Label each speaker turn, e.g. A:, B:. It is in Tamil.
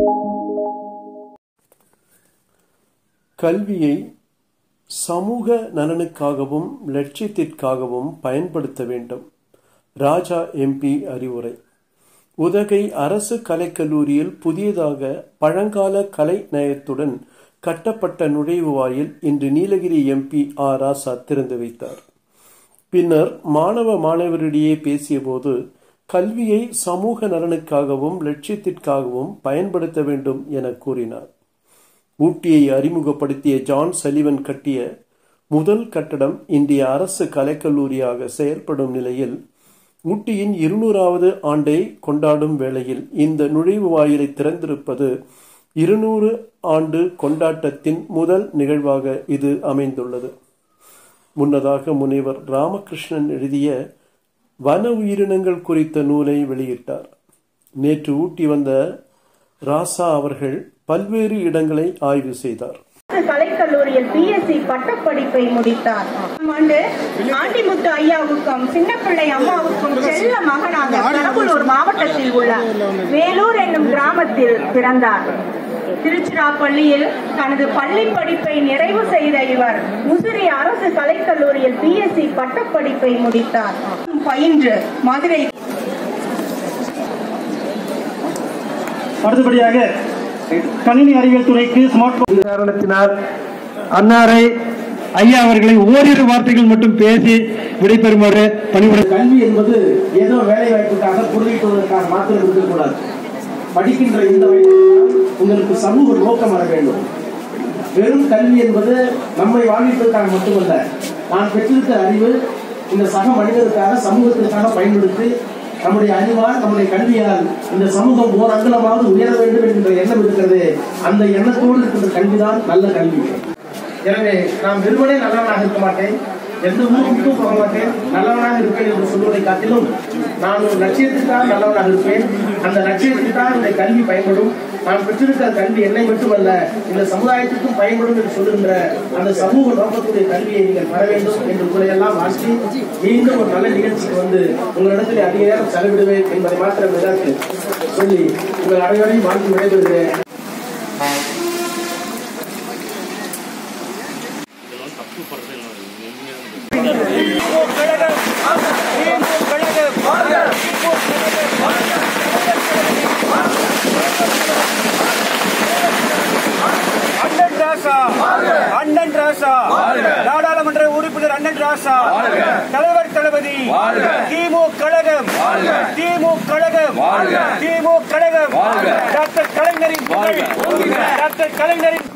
A: கல்வியை சமூக நலனுக்காகவும் லட்சியத்திற்காகவும் பயன்படுத்த வேண்டும் ராஜா எம்பி அறிவுரை உதகை அரசு கலைக்கல்லூரியில் புதியதாக பழங்கால கலை நயத்துடன் கட்டப்பட்ட நுழைவு வாயில் இன்று நீலகிரி எம்பி ஆர் ராசா திறந்து வைத்தார் பின்னர் மாணவ மாணவரிடையே பேசியபோது கல்வியை சமூக நலனுக்காகவும் லட்சியத்திற்காகவும் பயன்படுத்த வேண்டும் என கூறினார் ஊட்டியை அறிமுகப்படுத்திய ஜான் சலிவன் கட்டிய முதல் கட்டடம் இந்திய அரசு கலைக்கல்லூரியாக செயல்படும் நிலையில் ஊட்டியின் இருநூறாவது ஆண்டை கொண்டாடும் வேளையில் இந்த நுழைவு வாயிலை திறந்திருப்பது இருநூறு ஆண்டு கொண்டாட்டத்தின் முதல் நிகழ்வாக இது அமைந்துள்ளது முன்னதாக முனைவர் ராமகிருஷ்ணன் எழுதிய வன உயிரினங்கள் குறித்த நூலை வெளியிட்டார் நேற்று ஊட்டி வந்த ராசா அவர்கள் பல்வேறு இடங்களை ஆய்வு செய்தார்
B: கலைக்கல்லூரியில் பிஎஸ்சி பட்டப்படிப்பை முடித்தார் ஆண்டு ஆண்டிமுத்து ஐயாவுக்கும் சின்னப்பிள்ளை அம்மாவுக்கும் செல்ல மகனாக பெரம்பலூர் மாவட்டத்தில் உள்ள வேலூர் என்னும் கிராமத்தில் பிறந்தார் திருச்சிராப்பள்ளியில் தனது பள்ளி படிப்பை நிறைவு செய்த இவர் முசிறி அரசு கலைக்கல்லூரியில் பிஎஸ்சி பட்டப்படிப்பை முடித்தார் பயின்று மதுரை
C: அடுத்தபடியாக கணினி அறிவியல் துறைக்கு ஸ்மார்ட் போன் காரணத்தினால் அன்னாரை ஐயா அவர்களை ஓரிரு வார்த்தைகள் மட்டும் பேசி விடைபெறுமாறு பணிவுரை
D: கல்வி என்பது ஏதோ வேலை வாய்ப்புக்காக பொருளீட்டுவதற்காக மாத்திரம் இருக்கக்கூடாது படிக்கின்ற இந்த வயதில் உங்களுக்கு சமூக நோக்கம் வர வேண்டும் வெறும் கல்வி என்பது நம்மை வாழ்விப்பதற்காக மட்டுமல்ல நான் பெற்றிருக்கிற அறிவு இந்த சக மனிதருக்காக சமூகத்திற்காக பயன்படுத்தி நம்முடைய அறிவால் நம்முடைய கல்வியால் இந்த சமூகம் ஓர் அங்கலமாவது உயர வேண்டும் என்கின்ற எண்ணம் இருக்கிறது அந்த எண்ணத்தோடு இருக்கின்ற கல்விதான் நல்ல கல்வி எனவே நான் வெறுமனே நல்லவனாக இருக்க மாட்டேன் எந்த ஊருக்கும் போக மாட்டேன் நல்லவனாக இருப்பேன் என்று சொல்வதை காட்டிலும் நான் ஒரு லட்சியத்துக்காக நல்லவனாக இருப்பேன் அந்த லட்சியத்துக்காக இந்த கல்வி பயன்படும் நான் பெற்றிருக்கிற கல்வி என்னை மட்டுமல்ல இந்த சமுதாயத்துக்கும் பயன்படும் என்று சொல்லுகின்ற அந்த சமூக நோக்கத்துடைய கல்வியை நீங்கள் பெற வேண்டும் என்று உங்களையெல்லாம் வாசி மீண்டும் ஒரு நல்ல நிகழ்ச்சிக்கு வந்து உங்களிடத்தில் அதிக நேரம் செலவிடுவேன் என்பதை மாத்திரம் இதற்கு சொல்லி உங்கள் அனைவரையும் வாழ்த்து விடைபெறுகிறேன்
E: அண்ணன் ராசா அண்ணன் ராசா நாடாளுமன்ற உறுப்பினர் அண்ணன் ராசா தலைவர் தளபதி திமு கழகம் திமு கழகம் திமு கழகம் டாக்டர் கலைஞரின் புகழ். டாக்டர் கலைஞரின்